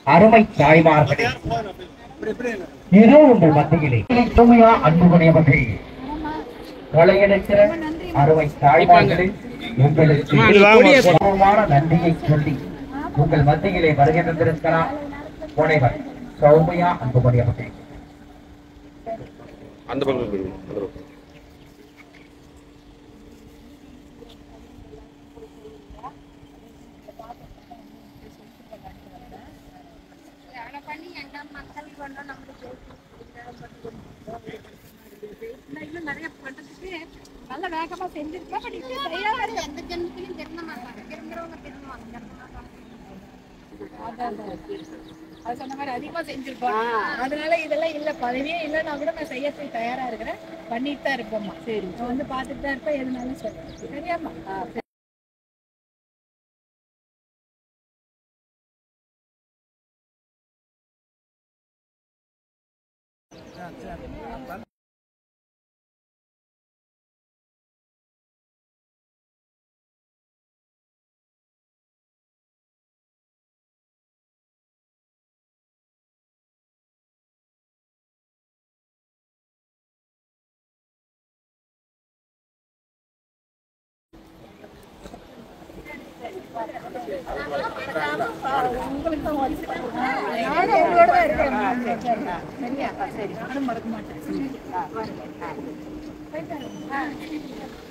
அருமை தாய்மார்களே ஏதோ உங்கள் மத்தியிலே சுமையா அன்புடையவர்கள் கொலையெடுக்கிற அருமை தாய்மார்களே உங்களுக்கு பூர்வமான நன்றியை சொல்லி உங்கள் மத்தியிலே வருகை தந்திருக்கிறார் முனைவர் சௌமியா அன்புடையவர்கள் அந்த பக்கம் போயிடுங்க, அந்த பக்கம் ஆனா பண்ணி எங்க மக்கள் கொண்டோம் நம்மளுக்கு நான் இன்னும் நிறைய பண்றதுக்கு நல்ல வேகமா செஞ்சிருக்கேன் பட் இப்படி செய்யாத எந்த ஜென்மத்திலையும் திருந்த மாட்டாங்க திரும்புறவங்க திரும்புவாங்க அது சொன்ன மாதிரி அதிகமா செஞ்சிருக்கோம் அதனால இதெல்லாம் இல்ல பதவியே இல்லைன்னா கூட நான் செய்யறதுக்கு தயாரா இருக்கிறேன் பண்ணிட்டு தான் இருப்போம்மா சரி நான் வந்து பார்த்துட்டு தான் இருப்பேன் எதுனாலும் சொல்றேன் சரியாம்மா நானும் உங்களோட தான் இருக்கிறேன் சரியா சரி நானும் மறக்க மாட்டேன்